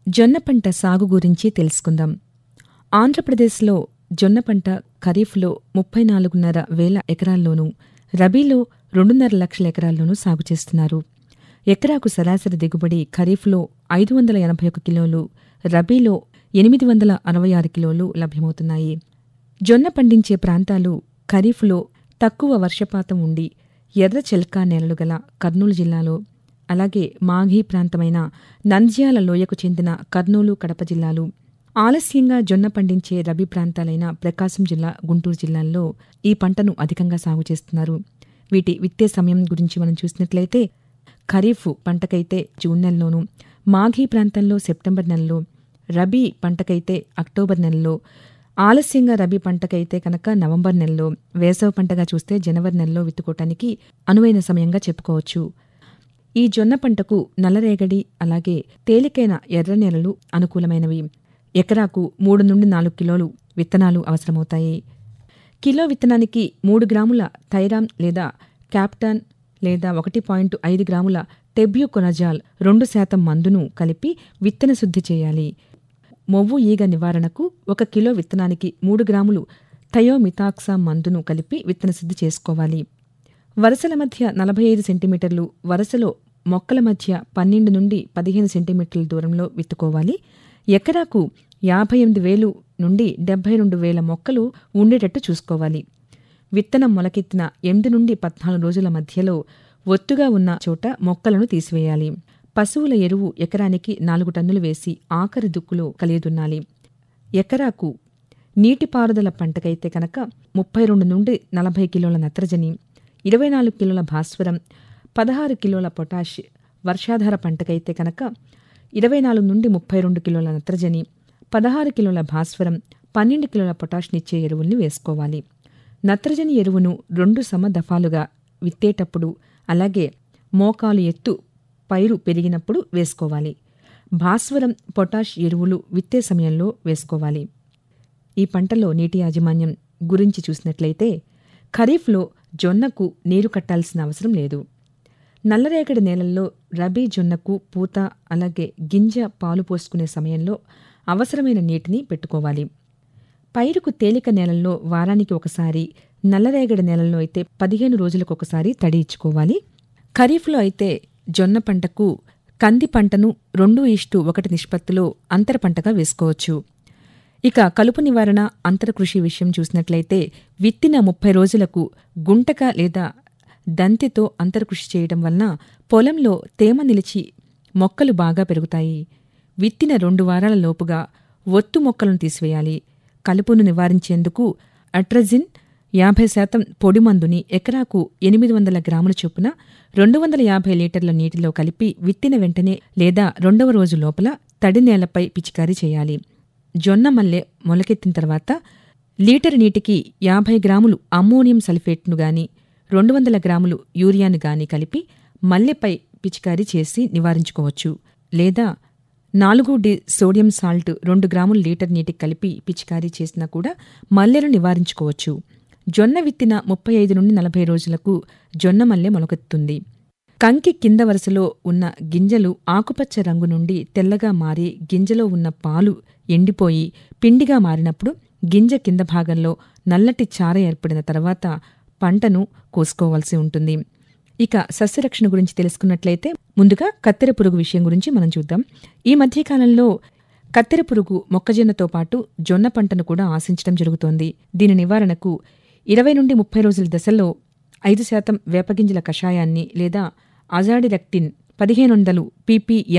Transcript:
జొన్న పంట సాగు గురించి తెలుసుకుందాం ఆంధ్రప్రదేశ్లో జొన్న పంట ఖరీఫ్లో ముప్పై నాలుగున్నర వేల ఎకరాల్లోనూ రబీలో రెండున్నర లక్షల ఎకరాల్లోనూ సాగు చేస్తున్నారు ఎకరాకు సరాసరి దిగుబడి ఖరీఫ్లో ఐదు వందల ఎనభై ఒక కిలోలు రబీలో ఎనిమిది వందల అరవై ఆరు కిలోలు లభ్యమవుతున్నాయి జొన్న పండించే ప్రాంతాలు ఖరీఫ్లో తక్కువ వర్షపాతం ఉండి ఎర్ర చెల్కా నేలలు గల కర్నూలు జిల్లాలో అలాగే మాఘీ ప్రాంతమైన నంద్యాల లోయకు చెందిన కర్నూలు కడప జిల్లాలు ఆలస్యంగా జొన్న పండించే రబీ ప్రాంతాలైన ప్రకాశం జిల్లా గుంటూరు జిల్లాల్లో ఈ పంటను అధికంగా సాగు చేస్తున్నారు వీటి విత్తే సమయం గురించి మనం చూసినట్లయితే ఖరీఫ్ పంటకైతే జూన్ నెలలోనూ మాఘీ ప్రాంతంలో సెప్టెంబర్ నెలలో రబీ పంటకైతే అక్టోబర్ నెలలో ఆలస్యంగా రబీ పంటకైతే కనుక నవంబర్ నెలలో వేసవి పంటగా చూస్తే జనవరి నెలలో విత్తుకోవటానికి అనువైన సమయంగా చెప్పుకోవచ్చు ఈ జొన్న పంటకు నల్లరేగడి అలాగే తేలికైన ఎర్ర నేలలు అనుకూలమైనవి ఎకరాకు మూడు నుండి నాలుగు కిలోలు విత్తనాలు అవసరమవుతాయి కిలో విత్తనానికి మూడు గ్రాముల థైరామ్ లేదా క్యాప్టాన్ లేదా ఒకటి పాయింట్ ఐదు గ్రాముల టెబ్యూకొనజాల్ రెండు శాతం మందును కలిపి విత్తన శుద్ధి చేయాలి మొవ్వు ఈగ నివారణకు ఒక కిలో విత్తనానికి మూడు గ్రాములు థయోమితాక్సా మందును కలిపి విత్తన శుద్ధి చేసుకోవాలి వరుసల మధ్య నలభై ఐదు సెంటీమీటర్లు వరుసలో మొక్కల మధ్య పన్నెండు నుండి పదిహేను సెంటీమీటర్ల దూరంలో విత్తుకోవాలి ఎకరాకు యాభై ఎనిమిది వేలు నుండి డెబ్బై రెండు వేల మొక్కలు ఉండేటట్టు చూసుకోవాలి విత్తనం మొలకెత్తిన ఎనిమిది నుండి పద్నాలుగు రోజుల మధ్యలో ఒత్తుగా ఉన్న చోట మొక్కలను తీసివేయాలి పశువుల ఎరువు ఎకరానికి నాలుగు టన్నులు వేసి ఆఖరి దుక్కులో కలియదున్నాలి ఎకరాకు నీటిపారుదల పంటకైతే కనుక ముప్పై రెండు నుండి నలభై కిలోల నత్రజని ఇరవై నాలుగు కిలోల భాస్వరం పదహారు కిలోల పొటాష్ వర్షాధార పంటకైతే కనుక ఇరవై నాలుగు నుండి ముప్పై రెండు కిలోల నత్రజని పదహారు కిలోల భాస్వరం పన్నెండు కిలోల పొటాష్నిచ్చే ఎరువుల్ని వేసుకోవాలి నత్రజని ఎరువును రెండు సమ దఫాలుగా విత్తేటప్పుడు అలాగే మోకాలు ఎత్తు పైరు పెరిగినప్పుడు వేసుకోవాలి భాస్వరం పొటాష్ ఎరువులు విత్తే సమయంలో వేసుకోవాలి ఈ పంటలో నీటి యాజమాన్యం గురించి చూసినట్లయితే ఖరీఫ్లో జొన్నకు నీరు కట్టాల్సిన అవసరం లేదు నల్లరేగడి నేలల్లో రబీ జొన్నకు పూత అలాగే గింజ పాలు పోసుకునే సమయంలో అవసరమైన నీటిని పెట్టుకోవాలి పైరుకు తేలిక నేలల్లో వారానికి ఒకసారి నల్లరేగడి నేలల్లో అయితే పదిహేను రోజులకు ఒకసారి తడి ఇచ్చుకోవాలి ఖరీఫ్లో అయితే జొన్న పంటకు కంది పంటను రెండు ఇష్టు ఒకటి నిష్పత్తిలో అంతర పంటగా వేసుకోవచ్చు ఇక కలుపు నివారణ అంతర కృషి విషయం చూసినట్లయితే విత్తిన ముప్పై రోజులకు గుంటక లేదా దంతితో అంతర్కృషి చేయడం వలన పొలంలో తేమ నిలిచి మొక్కలు బాగా పెరుగుతాయి విత్తిన రెండు వారాల లోపుగా ఒత్తు మొక్కలను తీసివేయాలి కలుపును నివారించేందుకు అట్రజిన్ యాభై శాతం పొడి మందుని ఎకరాకు ఎనిమిది వందల గ్రాముల చొప్పున రెండు వందల యాభై లీటర్ల నీటిలో కలిపి విత్తిన వెంటనే లేదా రెండవ రోజు లోపల తడి నేలపై పిచికారీ చేయాలి జొన్న మల్లె మొలకెత్తిన తర్వాత లీటర్ నీటికి యాభై గ్రాములు అమ్మోనియం సల్ఫేట్ను గాని రెండు వందల గ్రాములు యూరియాను గాని కలిపి మల్లెపై పిచికారీ చేసి నివారించుకోవచ్చు లేదా నాలుగు డి సోడియం సాల్ట్ రెండు గ్రాములు లీటర్ నీటికి కలిపి పిచికారీ చేసినా కూడా మల్లెను నివారించుకోవచ్చు జొన్న విత్తిన ముప్పై ఐదు నుండి నలభై రోజులకు జొన్న మల్లె మొలకెత్తుంది కంకి కింద వరుసలో ఉన్న గింజలు ఆకుపచ్చ రంగు నుండి తెల్లగా మారి గింజలో ఉన్న పాలు ఎండిపోయి పిండిగా మారినప్పుడు గింజ కింద భాగంలో నల్లటి చార ఏర్పడిన తర్వాత పంటను కోసుకోవాల్సి ఉంటుంది ఇక సస్యరక్షణ గురించి తెలుసుకున్నట్లయితే ముందుగా కత్తెర పురుగు విషయం గురించి మనం చూద్దాం ఈ మధ్యకాలంలో కత్తెర పురుగు మొక్కజొన్నతో పాటు జొన్న పంటను కూడా ఆశించడం జరుగుతోంది దీని నివారణకు ఇరవై నుండి ముప్పై రోజుల దశల్లో ఐదు శాతం వేపగింజల కషాయాన్ని లేదా అజాడిరెక్టిన్ పదిహేను వందలు పీపీఎం